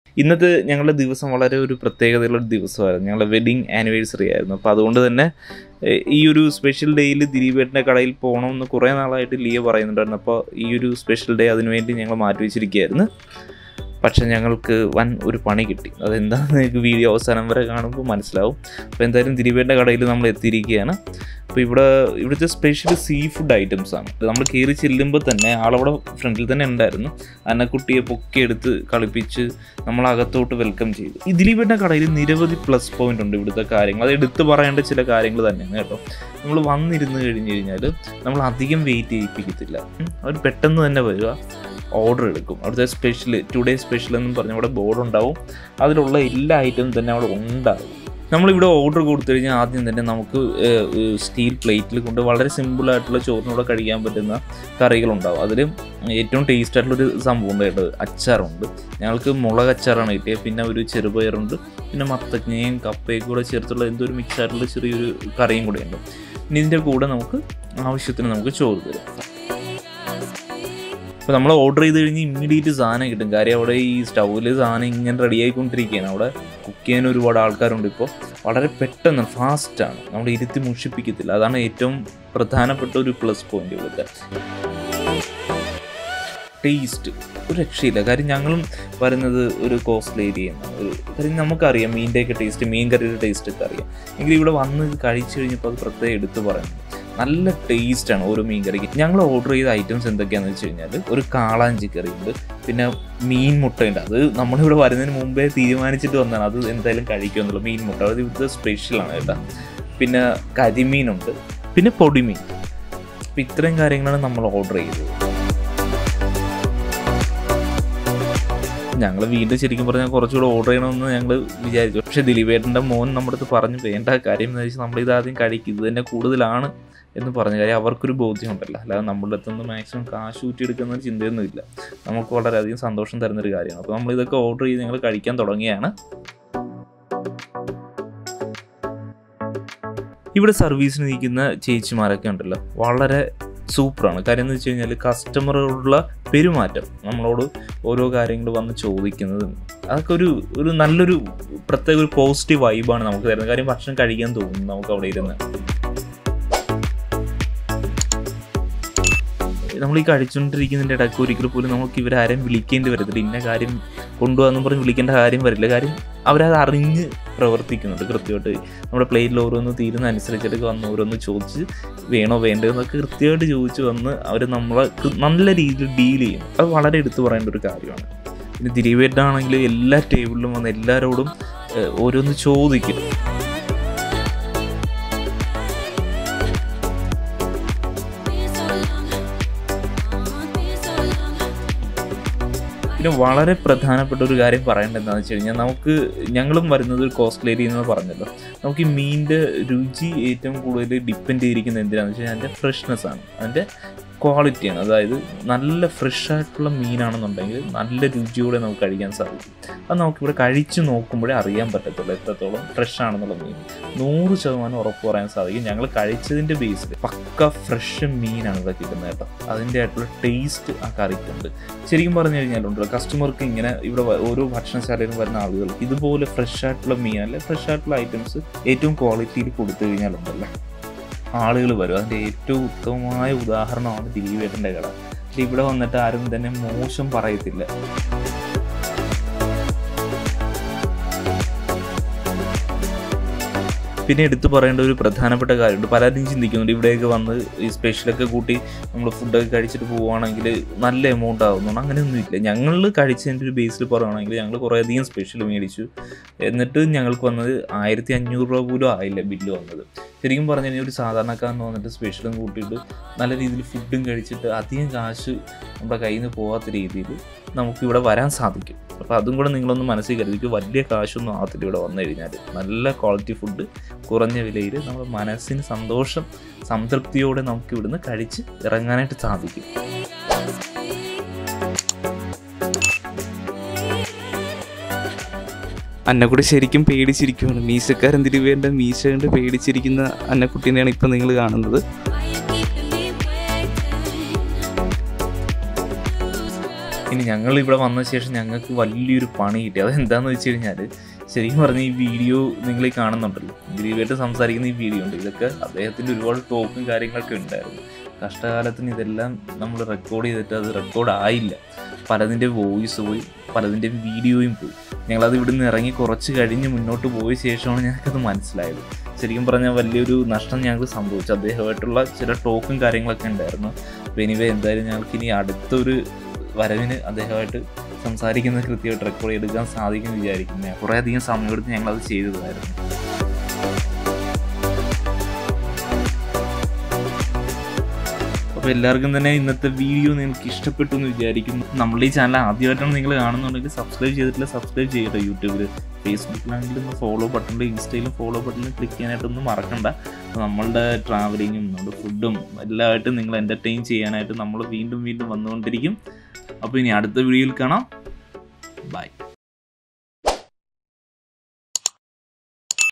ഇന്നത്തെ ഞങ്ങളുടെ ദിവസം വളരെ ഒരു പ്രത്യേകതയുള്ള ഒരു ദിവസമായിരുന്നു ഞങ്ങളുടെ വെഡിങ് ആനിവേഴ്സറി ആയിരുന്നു അപ്പോൾ അതുകൊണ്ട് തന്നെ ഏഹ്, ഈ ഒരു സ്പെഷ്യൽ ഡേയിൽ ദിലീപേട്ടൻ്റെ കടയിൽ പോകണമെന്ന് കുറേ നാളായിട്ട് ലിയ പറയുന്നുണ്ടായിരുന്നു അപ്പോൾ ഈ ഒരു സ്പെഷ്യൽ ഡേ അതിനുവേണ്ടി ഞങ്ങൾ മാറ്റി വെച്ചിരിക്കുകയായിരുന്നു പക്ഷെ ഞങ്ങൾക്ക് വൻ ഒരു പണി കിട്ടി അതെന്താണെന്ന് നിങ്ങൾക്ക് വീഡിയോ അവസാനം വരെ കാണുമ്പോൾ മനസ്സിലാവും അപ്പോൾ എന്തായാലും ദിലീപേട്ടൻ്റെ കടയിൽ നമ്മൾ എത്തിയിരിക്കുകയാണ് അപ്പോൾ ഇവിടെ ഇവിടുത്തെ സ്പെഷ്യൽ സീ ഫുഡ് ഐറ്റംസ് ആണ് നമ്മൾ കയറി ചെല്ലുമ്പോൾ തന്നെ ആളവിടെ ഫ്രണ്ടിൽ തന്നെ ഉണ്ടായിരുന്നു അന്നക്കുട്ടിയെ പൊക്കിയെടുത്ത് കളിപ്പിച്ച് നമ്മൾ അകത്തോട്ട് വെൽക്കം ചെയ്തു ഈ ദിലീപേട്ടൻ്റെ കടയിൽ നിരവധി പ്ലസ് പോയിന്റ് ഉണ്ട് ഇവിടുത്തെ കാര്യങ്ങൾ അത് എടുത്തു പറയേണ്ട ചില കാര്യങ്ങൾ തന്നെയാണ് കേട്ടോ നമ്മൾ വന്നിരുന്ന് കഴിഞ്ഞ് കഴിഞ്ഞാൽ നമ്മൾ അധികം വെയിറ്റ് ചെയ്യിപ്പിക്കത്തില്ല ഉം. അവർ പെട്ടെന്ന് തന്നെ വരിക ഓർഡർ എടുക്കും അവിടുത്തെ സ്പെഷ്യൽ ടുഡേ സ്പെഷ്യൽ എന്നും പറഞ്ഞ് അവിടെ ബോർഡ് ഉണ്ടാവും അതിലുള്ള എല്ലാ ഐറ്റവും തന്നെ അവിടെ ഉണ്ടാകും നമ്മളിവിടെ ഓർഡർ കൊടുത്തു കഴിഞ്ഞാൽ ആദ്യം തന്നെ നമുക്ക് സ്റ്റീൽ പ്ലേറ്റിൽ കൊണ്ട് വളരെ സിമ്പിളായിട്ടുള്ള ചോറിനൂടെ കഴിക്കാൻ പറ്റുന്ന കറികളുണ്ടാവും അതിൽ ഏറ്റവും ടേസ്റ്റ് ആയിട്ടുള്ളൊരു സംഭവം ഉണ്ട് കേട്ടോ അച്ചാറുണ്ട് ഞങ്ങൾക്ക് മുളക് അച്ചാറാണ് കിട്ടിയത് പിന്നെ ഒരു ചെറുപയറുണ്ട് പിന്നെ മത്തങ്ങയും കപ്പയും കൂടെ ചേർത്തുള്ള എന്തോ ഒരു മിക്സ് ആയിട്ടുള്ള ചെറിയൊരു കറിയും കൂടെ ഉണ്ട് ഇനി ഇതിൻ്റെ കൂടെ നമുക്ക് ആവശ്യത്തിന് നമുക്ക് ചോറ് തരും അപ്പോൾ നമ്മൾ ഓർഡർ ചെയ്ത് കഴിഞ്ഞ് ഇമ്മീഡിയറ്റ് സാധനം കിട്ടും കാര്യം അവിടെ ഈ സ്റ്റൗവിൽ സാധനം ഇങ്ങനെ റെഡി ആയിക്കൊണ്ടിരിക്കുകയാണ് അവിടെ കുക്ക് ചെയ്യാൻ ഒരുപാട് ആൾക്കാരുണ്ട് ഇപ്പോൾ വളരെ പെട്ടെന്ന് ഫാസ്റ്റാണ് നമ്മൾ ഇരുത്തി മുഷിപ്പിക്കത്തില്ല അതാണ് ഏറ്റവും പ്രധാനപ്പെട്ട ഒരു പ്ലസ് പോയിന്റ് ഇവിടുത്തെ ടേസ്റ്റ് ഒരു രക്ഷയില്ല കാര്യം ഞങ്ങളും വരുന്നത് ഒരു കോസ്റ്റ്ലി ഏരിയ ഒരു കാര്യം നമുക്കറിയാം മീനിൻ്റെയൊക്കെ ടേസ്റ്റ് മീൻ കറിയുടെ ടേസ്റ്റ് ഒക്കെ അറിയാം എങ്കിലും ഇവിടെ വന്ന് ഇത് കഴിച്ചു കഴിഞ്ഞപ്പോൾ അത് പ്രത്യേകം എടുത്ത് പറയുന്നു നല്ല ടേസ്റ്റാണ് ഓരോ മീൻ കറിക്ക് ഞങ്ങൾ ഓർഡർ ചെയ്ത ഐറ്റംസ് എന്തൊക്കെയാണെന്ന് വെച്ച് കഴിഞ്ഞാൽ ഒരു കാളാഞ്ചി കറി ഉണ്ട് പിന്നെ മീൻ മുട്ടയുണ്ട് അത് നമ്മളിവിടെ വരുന്നതിന് മുമ്പേ തീരുമാനിച്ചിട്ട് വന്നതാണ് അത് എന്തായാലും കഴിക്കുമെന്നുള്ളത് മീൻ മുട്ട അത് ഇവിടുത്തെ സ്പെഷ്യലാണ് കേട്ടോ പിന്നെ കരിമീനുണ്ട് പിന്നെ പൊടിമീൻ അപ്പം ഇത്രയും കാര്യങ്ങളാണ് നമ്മൾ ഓർഡർ ചെയ്തത് ഞങ്ങൾ വീണ്ടും ശരിക്കും പറഞ്ഞാൽ കുറച്ചുകൂടെ ഓർഡർ ചെയ്യണമെന്ന് ഞങ്ങൾ വിചാരിച്ചു പക്ഷേ ദിലീപേട്ടൻ്റെ മോൻ നമ്മുടെ അടുത്ത് പറഞ്ഞു വേണ്ട കാര്യം എന്ന് വെച്ചാൽ നമ്മളിത് ആദ്യം കഴിക്കും ഇത് തന്നെ കൂടുതലാണ് എന്ന് പറഞ്ഞു കാര്യം അവർക്കൊരു ബോധ്യമുണ്ടല്ലോ അല്ലാതെ നമ്മളുടെ അടുത്ത് നിന്ന് മാക്സിമം കാശ് ഊറ്റിയെടുക്കുന്ന ഒരു ചിന്തയൊന്നുമില്ല നമുക്ക് വളരെയധികം സന്തോഷം തരുന്നൊരു കാര്യമാണ് അപ്പോൾ നമ്മൾ ഇതൊക്കെ ഓർഡർ ചെയ്ത് ഞങ്ങൾ കഴിക്കാൻ തുടങ്ങിയാണ് ഇവിടെ സർവീസിന് നിൽക്കുന്ന ചേച്ചിമാരൊക്കെ ഉണ്ടല്ലോ വളരെ സൂപ്പറാണ് കാര്യം എന്ന് വെച്ച് കഴിഞ്ഞാൽ കസ്റ്റമറുള്ള പെരുമാറ്റം നമ്മളോട് ഓരോ കാര്യങ്ങൾ വന്ന് ചോദിക്കുന്നതും അതൊക്കെ ഒരു ഒരു നല്ലൊരു പ്രത്യേക ഒരു പോസിറ്റീവ് വൈബാണ് നമുക്ക് തരുന്നത് കാര്യം ഭക്ഷണം കഴിക്കാൻ തോന്നും നമുക്ക് അവിടെ ഇരുന്ന് നമ്മൾ ഈ കഴിച്ചുകൊണ്ടിരിക്കുന്നതിൻ്റെ ഇടയ്ക്ക് ഒരിക്കൽ പോലും നമുക്ക് ഇവരാരും വിളിക്കേണ്ടി വരത്തില്ല ഇന്ന കാര്യം കൊണ്ടുപോകാന്ന് പറഞ്ഞ് വിളിക്കേണ്ട കാര്യം വരില്ല കാര്യം അവരത് അറിഞ്ഞ് പ്രവർത്തിക്കുന്നുണ്ട് കൃത്യമായിട്ട് നമ്മുടെ പ്ലേറ്റിൽ ഓരോന്ന് തീരുന്ന അനുസരിച്ചിട്ട് വന്ന് ഓരോന്ന് ചോദിച്ച് വേണോ വേണ്ടോ എന്നൊക്കെ കൃത്യമായിട്ട് ചോദിച്ച് വന്ന് അവർ നമ്മളെ കൃ- നല്ല രീതിയിൽ ഡീൽ ചെയ്യും അത് വളരെ എടുത്തു പറയേണ്ട ഒരു കാര്യമാണ് പിന്നെ ദിലീപേട്ടാണെങ്കിൽ എല്ലാ ടേബിളിലും വന്ന് എല്ലാവരോടും ഏഹ്, ഓരോന്ന് ചോദിക്കും പിന്നെ വളരെ പ്രധാനപ്പെട്ട ഒരു കാര്യം പറയേണ്ടത് എന്താണെന്ന് വെച്ച് കഴിഞ്ഞാൽ നമുക്ക് ഞങ്ങളും വരുന്നത് ഒരു കോസ്റ്റ്ലി ഏരിയ എന്ന് പറഞ്ഞല്ലോ നമുക്ക് ഈ മീനിൻ്റെ രുചി ഏറ്റവും കൂടുതൽ ഡിപ്പെൻഡ് ചെയ്തിരിക്കുന്നത് എന്തിനാണെന്ന് വെച്ച് കഴിഞ്ഞാൽ അതിൻ്റെ ഫ്രഷ്നെസ് ആണ് അതിൻ്റെ ക്വാളിറ്റിയാണ് അതായത് നല്ല ഫ്രഷ് ആയിട്ടുള്ള മീനാണെന്നുണ്ടെങ്കിൽ നല്ല രുചിയോടെ നമുക്ക് കഴിക്കാൻ സാധിക്കും അത് നമുക്കിവിടെ കഴിച്ച് നോക്കുമ്പോഴേ അറിയാൻ പറ്റത്തുള്ളൂ എത്രത്തോളം ഫ്രഷ് ആണെന്നുള്ള മീൻ നൂറ് ശതമാനം ഉറപ്പ് പറയാൻ സാധിക്കും ഞങ്ങൾ കഴിച്ചതിൻ്റെ ബേസിൽ പക്ക ഫ്രഷ് മീനാണ് ഇവിടെ കിട്ടുന്നത് കേട്ടോ അതിൻ്റെ ആയിട്ടുള്ള ടേസ്റ്റ് ആ കറിക്കുണ്ട് ശരിക്കും പറഞ്ഞു കഴിഞ്ഞാലുണ്ടല്ലോ കസ്റ്റമർക്ക് ഇങ്ങനെ ഇവിടെ വ- ഓരോ ഭക്ഷണശാലയിലും വരുന്ന ആളുകൾ ഇതുപോലെ ഫ്രഷ് ആയിട്ടുള്ള മീൻ അല്ലെ ഫ്രഷ് ആയിട്ടുള്ള ഐറ്റംസ് ഏറ്റവും ക്വാളിറ്റിയിൽ കൊടുത്തു കഴിഞ്ഞാലുണ്ടല്ലോ ആളുകൾ വരും അതിൻ്റെ ഏറ്റവും ഉത്തമമായ ഉദാഹരണമാണ് ദിലീപേട്ടൻ്റെ കട പക്ഷേ ഇവിടെ വന്നിട്ട് ആരും തന്നെ മോശം പറയത്തില്ല പിന്നെ എടുത്തു പറയേണ്ട ഒരു പ്രധാനപ്പെട്ട കാര്യമുണ്ട് പലരും ചിന്തിക്കുന്നുണ്ട് ഇവിടെയൊക്കെ വന്ന് ഈ സ്പെഷ്യലൊക്കെ കൂട്ടി നമ്മൾ ഫുഡൊക്കെ കഴിച്ചിട്ട് പോവുകയാണെങ്കിൽ നല്ല എമൗണ്ട് ആവുന്നുണ്ട് അങ്ങനെയൊന്നുമില്ല ഞങ്ങൾ കഴിച്ചതിൻ്റെ ഒരു ബേസിൽ പറയുകയാണെങ്കിൽ ഞങ്ങൾ കുറേയധികം സ്പെഷ്യൽ മേടിച്ചു എന്നിട്ട് ഞങ്ങൾക്ക് വന്നത് ആയിരത്തി അഞ്ഞൂറ് രൂപ പോലും ആയില്ല ബില്ല് വന്നത് ശരിക്കും പറഞ്ഞു കഴിഞ്ഞാൽ ഒരു സാധാരണക്കാരൻ വന്നിട്ട് സ്പെഷ്യലും കൂട്ടിയിട്ട് നല്ല രീതിയിൽ ഫുഡും കഴിച്ചിട്ട് അധികം കാശ് നമ്മുടെ കയ്യിൽ നിന്ന് പോകാത്ത രീതിയിൽ നമുക്കിവിടെ വരാൻ സാധിക്കും അപ്പോൾ അതും കൂടെ നിങ്ങളൊന്ന് മനസ്സിൽ കരുതിക്കും വലിയ കാശൊന്നും ആകത്തില്ല ഇവിടെ വന്നു കഴിഞ്ഞാൽ നല്ല ക്വാളിറ്റി ഫുഡ് കുറഞ്ഞ വിലയിൽ നമ്മുടെ മനസ്സിന് സന്തോഷം സംതൃപ്തിയോടെ നമുക്ക് ഇവിടുന്ന് കഴിച്ച് ഇറങ്ങാനായിട്ട് സാധിക്കും അന്നക്കുട്ടി ശരിക്കും പേടിച്ചിരിക്കുകയാണ് മീശക്കാരൻ തിരുവേണ്ട മീശ കണ്ട് പേടിച്ചിരിക്കുന്ന അന്നക്കുട്ടീനെയാണ് ഇപ്പം നിങ്ങൾ കാണുന്നത് ഇനി ഞങ്ങൾ ഇവിടെ വന്ന ശേഷം ഞങ്ങൾക്ക് വലിയൊരു പണി കിട്ടി അതെന്താണെന്ന് വെച്ച് കഴിഞ്ഞാൽ ശരിക്കും പറഞ്ഞ ഈ വീഡിയോ നിങ്ങൾ ഈ കാണുന്നുണ്ടല്ലോ ദിലീപായിട്ട് സംസാരിക്കുന്ന ഈ വീഡിയോ ഉണ്ട് ഇതൊക്കെ അദ്ദേഹത്തിൻ്റെ ഒരുപാട് ടോക്കും കാര്യങ്ങളൊക്കെ ഉണ്ടായിരുന്നു കഷ്ടകാലത്തിന് ഇതെല്ലാം നമ്മൾ റെക്കോർഡ് ചെയ്തിട്ട് അത് റെക്കോർഡ് ആയില്ല പലതിൻ്റെ വോയിസ് പോയി പലതിൻ്റെ വീഡിയോയും പോയി ഞങ്ങളത് ഇവിടുന്ന് ഇറങ്ങി കുറച്ച് കഴിഞ്ഞ് മുന്നോട്ട് പോയ ശേഷമാണ് ഞങ്ങൾക്കത് മനസ്സിലായത് ശരിക്കും പറഞ്ഞാൽ വലിയൊരു നഷ്ടം ഞങ്ങൾക്ക് സംഭവിച്ചു അദ്ദേഹമായിട്ടുള്ള ചില ടോക്കും കാര്യങ്ങളൊക്കെ ഉണ്ടായിരുന്നു അപ്പോൾ എനിവേ എന്തായാലും ഞങ്ങൾക്ക് ഇനി അടുത്തൊരു വരവിന് അദ്ദേഹമായിട്ട് സംസാരിക്കുന്നത് കൃത്യമായിട്ട് റെക്കോർഡ് എടുക്കാൻ സാധിക്കും വിചാരിക്കുന്നു കുറേ അധികം സമയമെടുത്ത് ഞങ്ങളത് ചെയ്തതായിരുന്നു അപ്പോൾ എല്ലാവർക്കും തന്നെ ഇന്നത്തെ വീഡിയോ നിങ്ങൾക്ക് ഇഷ്ടപ്പെട്ടു എന്ന് വിചാരിക്കുന്നു നമ്മുടെ ഈ ചാനൽ ആദ്യമായിട്ടാണ് നിങ്ങൾ കാണുന്നുണ്ടെങ്കിൽ സബ്സ്ക്രൈബ് ചെയ്തിട്ടില്ല സബ്സ്ക്രൈബ് ചെയ്യട്ടെ യൂട്യൂബിൽ ഫേസ്ബുക്കിലാണെങ്കിലും ഫോളോ ബട്ടണിൽ ഇൻസ്റ്റയിലും ഫോളോ ബട്ടണിൽ ക്ലിക്ക് ചെയ്യാനായിട്ടൊന്നും മറക്കണ്ട അപ്പോൾ നമ്മളുടെ ട്രാവലിങ്ങും നമ്മുടെ ഫുഡും എല്ലാമായിട്ടും നിങ്ങൾ എൻ്റർടൈൻ ചെയ്യാനായിട്ട് നമ്മൾ വീണ്ടും വീണ്ടും വന്നുകൊണ്ടിരിക്കും അപ്പോൾ ഇനി അടുത്ത വീഡിയോയിൽ കാണാം ബൈ